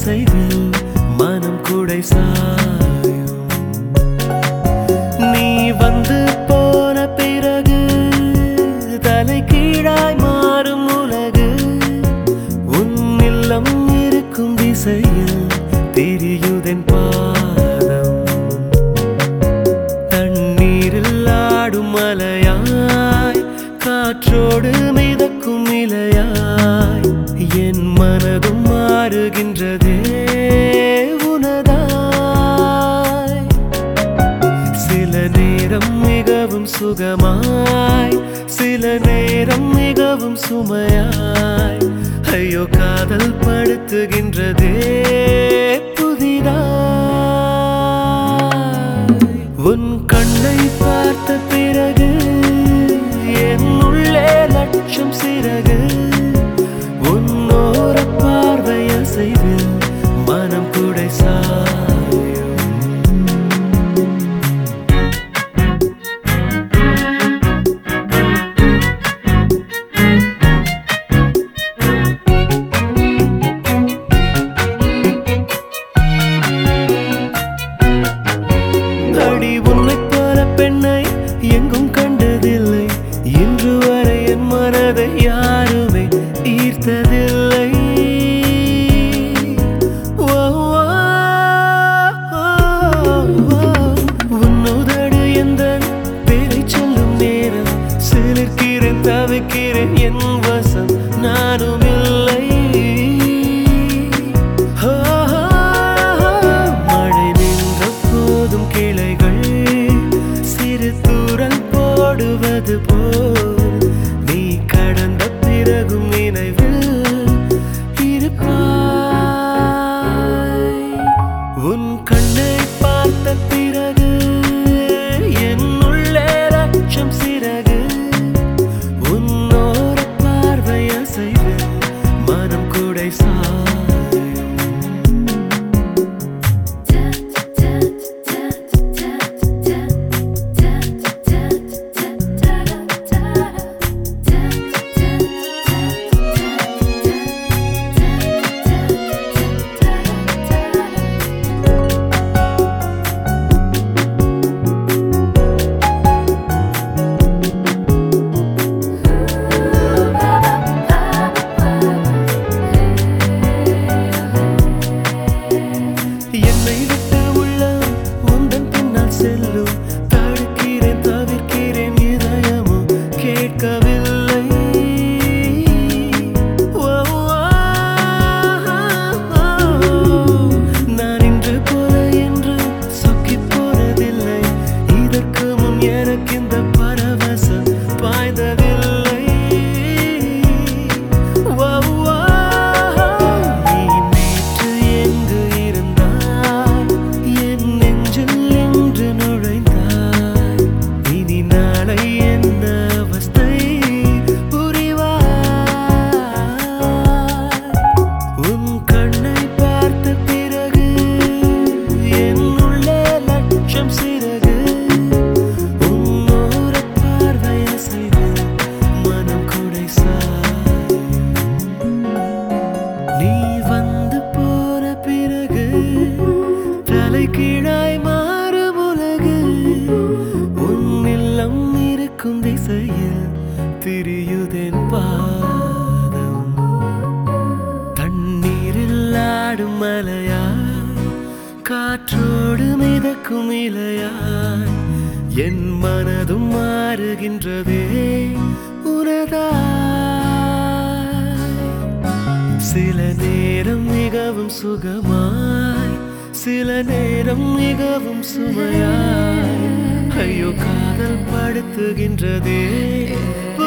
அசைவில் மனம் குடை சாயும் நீ வந்து போன பிறகு தலை கீழாய் மாறும் உலகு உன் இல்லம் இருக்கும் திசையில் தெரியுதென் பாதம் தண்ணீரில் ஆடும் மலையாய் காற்றோடு மிதக்கும் இலையாய் என் மனதும் மாறுகின்றதே உனதாய் சில நேரம் மிகவும் சுகமாய் சில நேரம் மிகவும் சுமையாய் ஐயோ காதல் படுத்துகின்றதே புதிதாய் உன் கண்ணை பார்த்த பிறகு என் உள்ளே லட்சம் சிறகு உன்னோர பார்வை அசைவில் மனம் குடை சாயும் அடி உன்னைப் போல பெண்ணை எங்கும் கண்டதில்லை இன்று வரை என் மனதை யாருமே ஈர்த்ததில்லை ஓ, ஓ, ஓ, ஓ. உன் உதடு எந்த பேரை சொல்லும் நேரம் சிலிர்க்கிறேன் தவிக்கிறேன் என் வசம் நானும் இல்லை ஓ, மழை நின்ற போதும் கிளைகள் சிறு தூரல் போடுவது போல் நீ கடந்த பிறகும் நினைவில் இருப்பாய் உன் கண்ணை பார்த்த பிறகு என் உள்ளே லட்சம் சிறகு உன்னோர பார்வை அசைவு மனம் குடை சாயும் என்னை விட்டு உள்ளம் உந்தன் பின்னால் செல்லும் தடுக்கிறேன் தவிர்க்கிறேன் இதயமும் கேட்கவில்லை ஓ, ஓ, நான் இன்று போல என்று சொக்கிப் போனதில்லை இதற்கு முன் எனக்கு இந்த பரவசம் பாய்ந்ததில்லை ஓ, ஓ, நீ நேற்று எங்கு இருந்தாய் என் நெஞ்சில் என்று நுழைந்தாய் இனி நாளை என்ன அவஸ்தை புரிவாய் உன் கண்ணை பார்த்த பிறகு என் உள்ளே லட்சம் சிறகு உன்னோர பார்வை அசைவு மனம் குடை சாயும் நீ வந்து போன பிறகு தலை கீழாய் மாறும் உலகு உன் இல்லம் இருக்கும் திசையில் திரியுதென் பாதம் தண்ணீரில் ஆடும் மலையாய் காற்றோடு மிதக்கும் இலையாய் என் மனதும் மாறுகின்றதே உனதாய் சில நேரம் மிகவும் சுகமாய் சில நேரம் மிகவும் சுமையாய் ஐயோ காதல் படுத்துகின்றதே